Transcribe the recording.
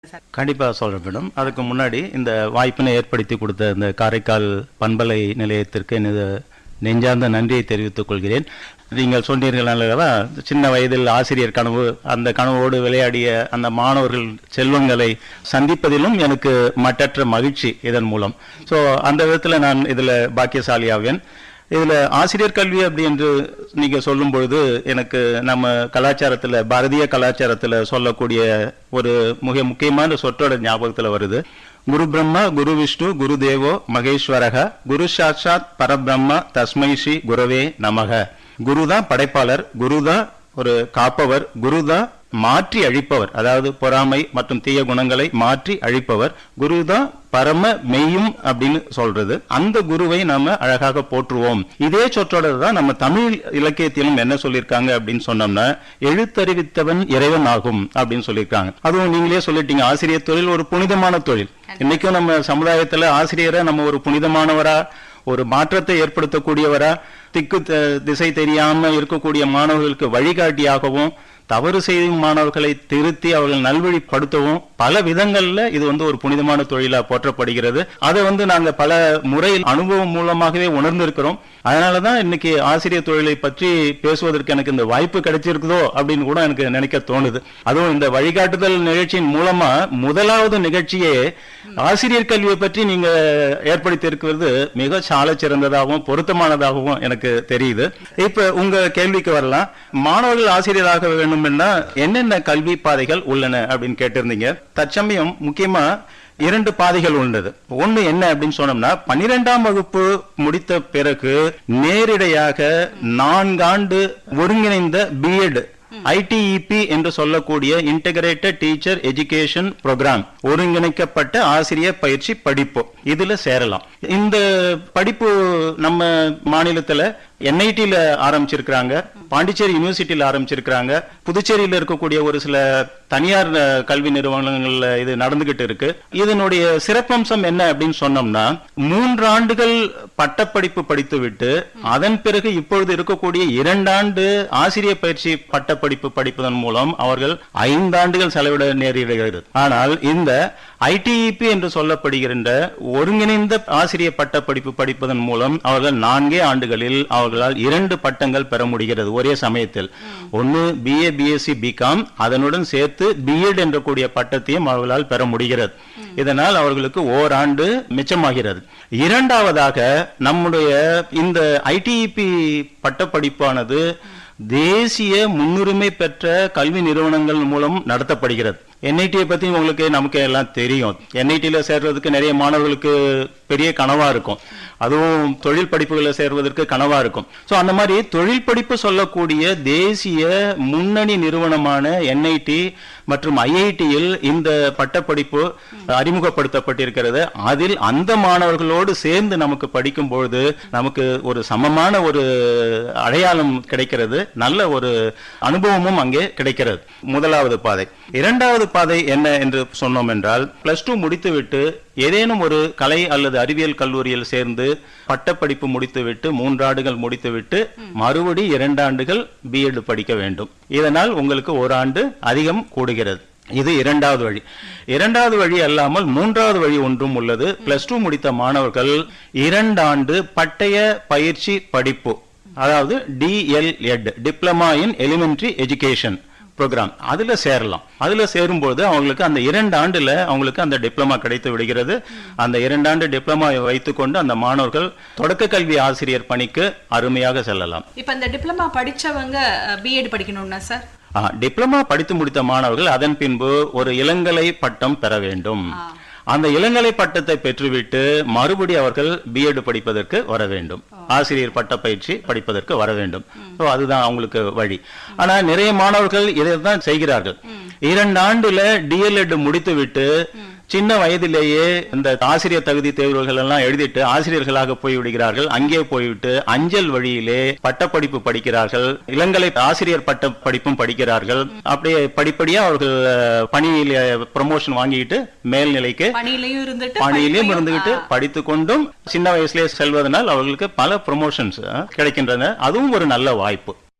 Sir கண்டிப்பாக சொல்கிறேன் madam அதுக்கு முன்னாடி இந்த வாய்ப்பினை ஏற்படுத்தி கொடுத்த இந்த காரைக்கால் பண்பலை நிலையத்திற்கு எனது நெஞ்சார்ந்த நன்றியை தெரிவித்துக் கொள்கிறேன் நீங்கள் சொன்னீர்கள் அல்லவா சின்ன வயதில் ஆசிரியர் கனவு அந்த கனவோடு விளையாடிய அந்த மாணவர்கள் செல்வங்களை சந்திப்பதிலும் எனக்கு மட்டற்ற மகிழ்ச்சி இதன் மூலம் ஸோ அந்த விதத்தில் நான் இதில் பாக்கியசாலியாவேன் இதுல ஆசிரியர் கல்வி அப்படி என்று நீங்க சொல்லும் பொழுது எனக்கு நம்ம கலாச்சாரத்துல பாரதிய கலாச்சாரத்துல சொல்லக்கூடிய ஒரு மிக முக்கியமான சொற்றோட ஞாபகத்துல வருது குரு பிரம்மா குரு விஷ்ணு குரு தேவோ மகேஸ்வரக குரு சாட்சாத் பரபிரம்ம தஸ்மை ஸ்ரீ குரவே நமக குரு தான் படைப்பாளர் குரு தான் ஒரு காப்பவர் குரு தான் மாற்றி அழிப்பவர் அதாவது பொறாமை மற்றும் தீய குணங்களை மாற்றி அழிப்பவர் குரு தான் பரம மெய்யும் அப்படின்னு சொல்றது அந்த குருவை நாம அழகாக போற்றுவோம் இதே சொற்றொடர் தான் நம்ம தமிழ் இலக்கியத்திலும் என்ன சொல்லியிருக்காங்க அப்படின்னு சொன்னோம்னா எழுத்தறிவித்தவன் இறைவன் ஆகும் அப்படின்னு சொல்லியிருக்காங்க அதுவும் நீங்களே சொல்லிட்டீங்க ஆசிரியர் தொழில் ஒரு புனிதமான தொழில் இன்னைக்கும் நம்ம சமுதாயத்துல ஆசிரியரை நம்ம ஒரு புனிதமானவரா ஒரு மாற்றத்தை ஏற்படுத்தக்கூடியவரா திக்கு த- திசை தெரியாம இருக்கக்கூடிய மாணவர்களுக்கு வழிகாட்டியாகவும் தவறு செய்யும் மாணவர்களை திருத்தி அவர்கள் நல்வழிப்படுத்தவும் பல விதங்கள்ல இது வந்து ஒரு புனிதமான தொழிலா போற்றப்படுகிறது அதை வந்து நாங்க பல முறையில் அனுபவம் மூலமாகவே உணர்ந்திருக்கிறோம் அதனாலதான் இன்னைக்கு ஆசிரியர் தொழிலை பற்றி பேசுவதற்கு எனக்கு இந்த வாய்ப்பு கிடைச்சிருக்குதோ அப்படின்னு கூட எனக்கு நினைக்க தோணுது அதுவும் இந்த வழிகாட்டுதல் நிகழ்ச்சியின் மூலமா முதலாவது நிகழ்ச்சியே ஆசிரியர் கல்வியை பற்றி நீங்க ஏற்படுத்தி இருக்கிறது மிக சால சிறந்ததாகவும் பொருத்தமானதாகவும் எனக்கு தெரியுது இப்ப உங்க கேள்விக்கு வரலாம் மாணவர்கள் ஆசிரியராக வேண்டும்னா என்னென்ன கல்வி பாதைகள் உள்ளன அப்படின்னு கேட்டிருந்தீங்க தற்சமயம் முக்கியமா இரண்டு பாதைகள் உள்ளது ஒண்ணு என்ன அப்படின்னு சொன்னோம்னா பன்னிரெண்டாம் வகுப்பு முடித்த பிறகு நேரிடையாக நான்காண்டு ஒருங்கிணைந்த பிஎட் ஐடிஇபி என்று சொல்லக்கூடிய இன்டகிரேட்டட் டீச்சர் எஜுகேஷன் ப்ரோக்ராம் ஒருங்கிணைக்கப்பட்ட ஆசிரியர் பயிற்சி படிப்பு இதுல சேரலாம் இந்த படிப்பு நம்ம மாநிலத்துல என்ஐடில ஆரம்பிச்சிருக்கிறாங்க பாண்டிச்சேரி யூனிவர்சிட்டியில ஆரம்பிச்சிருக்கிறாங்க புதுச்சேரியில இருக்கக்கூடிய ஒரு சில தனியார் அஹ், கல்வி நிறுவனங்கள்ல இது நடந்துகிட்டு இருக்கு இதனுடைய சிறப்பம்சம் என்ன அப்படின்னு சொன்னோம்னா மூன்று ஆண்டுகள் பட்டப்படிப்பு படித்துவிட்டு அதன் பிறகு இப்பொழுது இருக்கக்கூடிய இரண்டாண்டு ஆசிரியர் பயிற்சி பட்டப்படிப்பு படிப்பதன் மூலம் அவர்கள் ஐந்தாண்டுகள் செலவிட நேரிடுகிறது ஆனால் இந்த ஐடிஇபி என்று சொல்லப்படுகின்ற ஒருங்கிணைந்த ஆசிரியர் பட்டப்படிப்பு படிப்பதன் மூலம் அவர்கள் நான்கே ஆண்டுகளில் அவர்களால் இரண்டு பட்டங்கள் பெற முடிகிறது ஒரே சமயத்தில் ஒன்னு பிஏ பிஎஸ்சி பிகாம் அதனுடன் சேர்த்து பிஎட் என்ற கூடிய பட்டத்தையும் அவர்களால் பெற முடிகிறது இதனால் அவர்களுக்கு ஓராண்டு மிச்சமாகிறது இரண்டாவதாக நம்முடைய இந்த ஐடிஇபி பட்டப்படிப்பானது தேசிய முன்னுரிமை பெற்ற கல்வி நிறுவனங்கள் மூலம் நடத்தப்படுகிறது என்ஐடியை பத்தி உங்களுக்கு நமக்கு எல்லாம் தெரியும் என்ஐடியில சேர்றதுக்கு நிறைய மாணவர்களுக்கு பெரிய கனவா இருக்கும் அதுவும் தொழில் படிப்புகளை சேர்வதற்கு கனவா இருக்கும் சோ அந்த மாதிரி தொழில் படிப்பு சொல்லக்கூடிய தேசிய முன்னணி நிறுவனமான என்ஐடி மற்றும் ஐஐடியில் இந்த பட்டப்படிப்பு அறிமுகப்படுத்தப்பட்டிருக்கிறது அதில் அந்த மாணவர்களோடு சேர்ந்து நமக்கு படிக்கும் பொழுது நமக்கு ஒரு சமமான ஒரு அடையாளம் கிடைக்கிறது நல்ல ஒரு அனுபவமும் அங்கே கிடைக்கிறது முதலாவது பாதை இரண்டாவது பாதை என்ன என்று சொன்னோம் என்றால் பிளஸ் டூ முடித்துவிட்டு ஏதேனும் ஒரு கலை அல்லது அறிவியல் கல்லூரியில் சேர்ந்து பட்டப்படிப்பு முடித்துவிட்டு மூன்றாண்டுகள் முடித்துவிட்டு மறுபடி இரண்டு ஆண்டுகள் பிஎட் படிக்க வேண்டும் இதனால் உங்களுக்கு ஒரு ஆண்டு அதிகம் கூடுகிறது இது இரண்டாவது வழி இரண்டாவது வழி அல்லாமல் மூன்றாவது வழி ஒன்றும் உள்ளது பிளஸ் டூ முடித்த மாணவர்கள் இரண்டாண்டு பட்டய பயிற்சி படிப்பு அதாவது D El Ed diploma in elementary education program அதுல சேரலாம் அதுல சேரும்போது அவங்களுக்கு அந்த இரண்டு ஆண்டுல அவங்களுக்கு அந்த டிப்ளமா கிடைத்து விடுகிறது அந்த இரண்டாண்டு டிப்ளமா வைத்துக்கொண்டு அந்த மாணவர்கள் தொடக்க கல்வி ஆசிரியர் பணிக்கு அருமையாக செல்லலாம் இப்ப இந்த டிப்ளமா படிச்சவங்க பிஎட் படிக்கணும்னா சார் ஆ, டிப்ளமா படித்து முடித்த மாணவர்கள் அதன் பின்பு ஒரு இளங்கலை பட்டம் பெற வேண்டும் அந்த இளங்கலை பட்டத்தை பெற்றுவிட்டு மறுபடி அவர்கள் பிஎட் படிப்பதற்கு வர வேண்டும் ஆசிரியர் பட்ட பயிற்சி படிப்பதற்கு வர வேண்டும் So, அதுதான் அவங்களுக்கு வழி ஆனா நிறைய மாணவர்கள் இதை தான் செய்கிறார்கள் இரண்டு ஆண்டுல டிஎல்எட் முடித்துவிட்டு சின்ன வயதிலேயே இந்த ஆசிரியர் தகுதி தேர்வுகள் எல்லாம் எழுதிட்டு ஆசிரியர்களாக போய் விடுகிறார்கள் அங்கே போய்விட்டு அஞ்சல் வழியிலே பட்டப்படிப்பு படிக்கிறார்கள் இளங்கலை ஆசிரியர் பட்ட படிப்பும் படிக்கிறார்கள் அப்படியே படிப்படியா அவர்கள் அஹ், பணியில ப்ரமோஷன் வாங்கிட்டு மேல்நிலைக்கு பணியிலையும் இருந்துட்டு பணியிலும் படிப்பையும், இருந்துகிட்டு ஆ. படித்து கொண்டும் சின்ன வயசுலயே செல்வதனால் அவர்களுக்கு பல ப்ரமோஷன்ஸ் கிடைக்கின்றன அதுவும் ஒரு நல்ல வாய்ப்பு